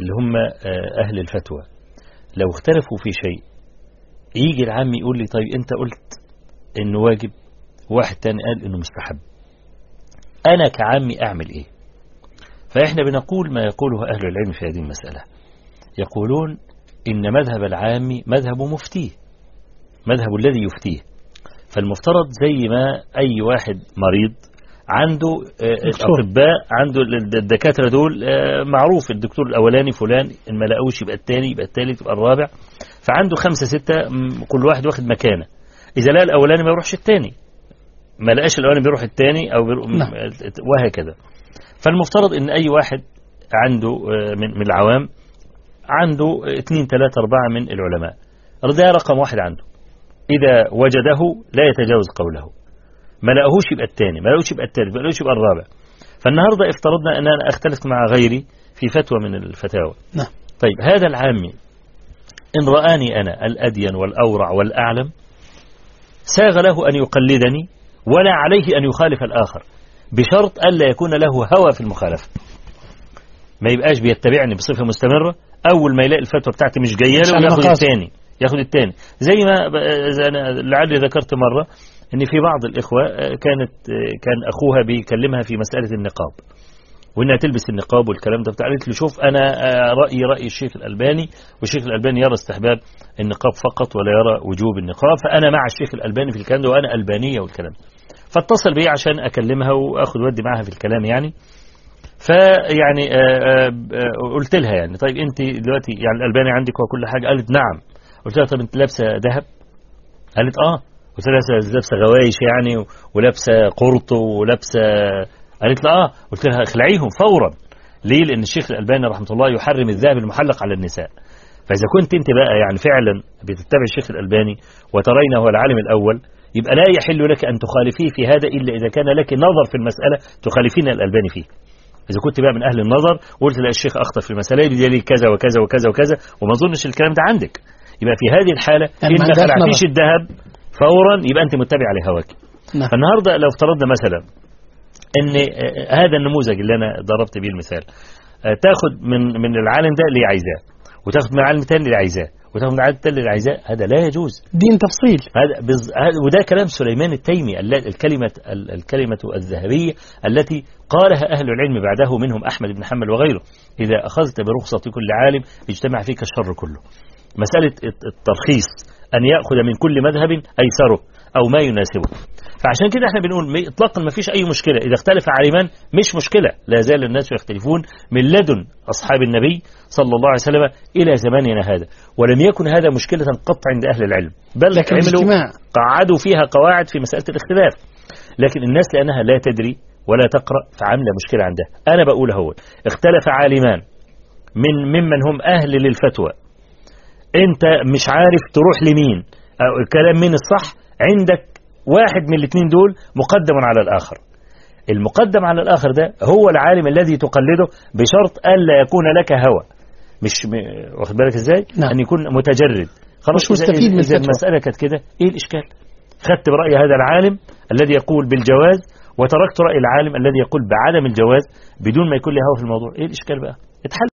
اللي هم أهل الفتوى لو اختلفوا في شيء يجي العام يقول لي طيب أنت قلت إنه واجب واحد تاني قال إنه مستحب أنا كعامي أعمل إيه فإحنا بنقول ما يقوله أهل العلم في هذه المسألة يقولون إن مذهب العام مذهب مفتيه مذهب الذي يفتيه فالمفترض زي ما أي واحد مريض عنده الأطباء عنده الدكاترة دول معروف الدكتور الأولاني فلان إن ما لقوش يبقى الثاني يبقى الثالث يبقى الرابع فعنده خمسة ستة كل واحد واخد مكانه إذا لقى الأولاني ما يروحش الثاني ما لقاش الأولاني بيروح الثاني أو بيروح نعم. وهكذا فالمفترض إن أي واحد عنده من من العوام عنده اثنين ثلاثة أربعة من العلماء ده رقم واحد عنده إذا وجده لا يتجاوز قوله ما لقاهوش يبقى الثاني ما لقاهوش يبقى الثالث ما لقاهوش يبقى الرابع فالنهاردة افترضنا أن أنا أختلف مع غيري في فتوى من الفتاوى نعم. طيب هذا العامي إن رآني أنا الأدين والأورع والأعلم ساغ له أن يقلدني ولا عليه أن يخالف الآخر بشرط ألا يكون له هوى في المخالفة ما يبقاش بيتبعني بصفة مستمرة أول ما يلاقي الفتوى بتاعتي مش جاية مش له على ياخد مقاصد. الثاني ياخد الثاني زي ما ب- زي أنا لعلي ذكرت مرة ان في بعض الاخوه آه، كانت آه، كان اخوها بيكلمها في مساله النقاب وانها تلبس النقاب والكلام ده قالت له شوف انا آه، رايي راي الشيخ الالباني والشيخ الالباني يرى استحباب النقاب فقط ولا يرى وجوب النقاب فانا مع الشيخ الالباني في الكلام ده وانا البانيه والكلام ده فاتصل بي عشان اكلمها واخد ودي معاها في الكلام يعني فيعني آه، آه، آه، قلت لها يعني طيب انت دلوقتي يعني الالباني عندك وكل حاجه قالت نعم قلت لها طب انت لابسه ذهب قالت اه قلت لها لابسه لابسه غوايش يعني و- ولابسه قرط ولابسه قالت لها اه قلت لها اخلعيهم فورا ليه لان الشيخ الالباني رحمه الله يحرم الذهب المحلق على النساء فاذا كنت انت بقى يعني فعلا بتتبع الشيخ الالباني وترين هو العالم الاول يبقى لا يحل لك ان تخالفيه في هذا الا اذا كان لك نظر في المساله تخالفين الالباني فيه اذا كنت بقى من اهل النظر وقلت لا الشيخ اخطا في المساله دي ليه كذا وكذا وكذا وكذا وما اظنش الكلام ده عندك يبقى في هذه الحاله يعني ما ان عندهاش خلعتيش نظر. الذهب فورا يبقى انت متبع لهواك نعم فالنهارده لو افترضنا مثلا ان آه، هذا النموذج اللي انا ضربت بيه المثال آه، تاخد من من العالم ده اللي عايزاه وتاخد من العالم الثاني اللي عايزاه وتاخد من العالم الثاني اللي عايزاه هذا لا يجوز دين تفصيل هذا بز... هذا وده كلام سليمان التيمي الل- الكلمة ال- الكلمة الذهبية التي قالها أهل العلم بعده منهم أحمد بن حنبل وغيره إذا أخذت برخصة كل عالم اجتمع فيك الشر كله مسألة الت- الترخيص أن يأخذ من كل مذهب أيسره أو ما يناسبه فعشان كده احنا بنقول م- اطلاقا ما فيش اي مشكله اذا اختلف عالمان مش مشكله لا زال الناس يختلفون من لدن اصحاب النبي صلى الله عليه وسلم الى زماننا هذا ولم يكن هذا مشكله قط عند اهل العلم بل لكن عملوا الاجتماع قعدوا فيها قواعد في مسألة الاختلاف لكن الناس لأنها لا تدري ولا تقرأ فعاملة مشكلة عندها أنا بقول هو اختلف عالمان من ممن هم أهل للفتوى أنت مش عارف تروح لمين أو الكلام مين الصح عندك واحد من الاثنين دول مقدم على الآخر المقدم على الآخر ده هو العالم الذي تقلده بشرط ألا يكون لك هوى مش م... واخد بالك ازاي؟ نعم. ان يكون متجرد خلاص مش مستفيد إذا- من إذا الفتوى. المسألة كانت كده ايه الإشكال؟ خدت برأي هذا العالم الذي يقول بالجواز وتركت رأي العالم الذي يقول بعدم الجواز بدون ما يكون لي هوى في الموضوع ايه الإشكال بقى؟ اتحل